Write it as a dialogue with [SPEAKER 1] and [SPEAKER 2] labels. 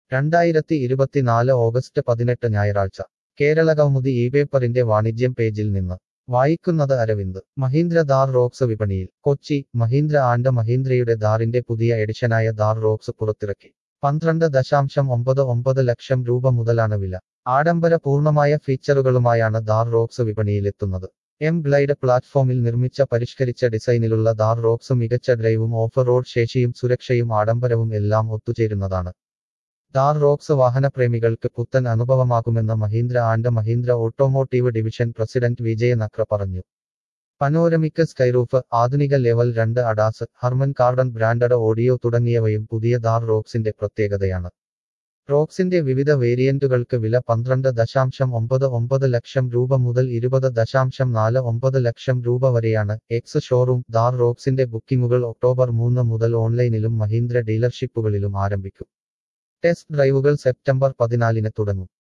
[SPEAKER 1] രണ്ടായിരത്തി ഇരുപത്തിനാല് ഓഗസ്റ്റ് പതിനെട്ട് ഞായറാഴ്ച കേരളകൗമുദി ഈ പേപ്പറിന്റെ വാണിജ്യം പേജിൽ നിന്ന് വായിക്കുന്നത് അരവിന്ദ് മഹീന്ദ്ര ദാർ റോക്സ് വിപണിയിൽ കൊച്ചി മഹീന്ദ്ര ആൻഡ് മഹീന്ദ്രയുടെ ദാറിന്റെ പുതിയ എഡിഷനായ ദാർ റോക്സ് പുറത്തിറക്കി പന്ത്രണ്ട് ദശാംശം ഒമ്പത് ഒമ്പത് ലക്ഷം രൂപ മുതലാണ് വില ആഡംബര പൂർണ്ണമായ ഫീച്ചറുകളുമായാണ് ദാർ റോക്സ് വിപണിയിലെത്തുന്നത് എം ഗ്ലൈഡ് പ്ലാറ്റ്ഫോമിൽ നിർമ്മിച്ച പരിഷ്കരിച്ച ഡിസൈനിലുള്ള ദാർ റോക്സ് മികച്ച ഡ്രൈവും ഓഫ് റോഡ് ശേഷിയും സുരക്ഷയും ആഡംബരവും എല്ലാം ഒത്തുചേരുന്നതാണ് ദാർ റോക്സ് വാഹനപ്രേമികൾക്ക് പുത്തൻ അനുഭവമാകുമെന്ന് Mahindra and Mahindra automotive division president Vijay Nakra പറഞ്ഞു പനോരമിക് സ്കൈറൂഫ് ആധുനിക ലെവൽ രണ്ട് ADAS Harman Kardon branded audio തുടങ്ങിയവയും പുതിയ ദാർ റോക്സിന്റെ പ്രത്യേകതയാണ് റോക്സിന്റെ വിവിധ വേരിയന്റുകൾക്ക് വില പന്ത്രണ്ട് ദശാംശം ഒമ്പത് ഒമ്പത് ലക്ഷം രൂപ മുതൽ ഇരുപത് ദശാംശം നാല് ഒമ്പത് ലക്ഷം രൂപ വരെയാണ് എക്സ് ഷോറൂം ദാർ റോക്സിന്റെ ബുക്കിംഗുകൾ ഒക്ടോബർ മൂന്ന് മുതൽ ഓൺലൈനിലും മഹീന്ദ്ര ഡീലർഷിപ്പുകളിലും ആരംഭിക്കും ടെസ്റ്റ് ഡ്രൈവുകൾ സെപ്റ്റംബർ പതിനാലിന് തുടങ്ങും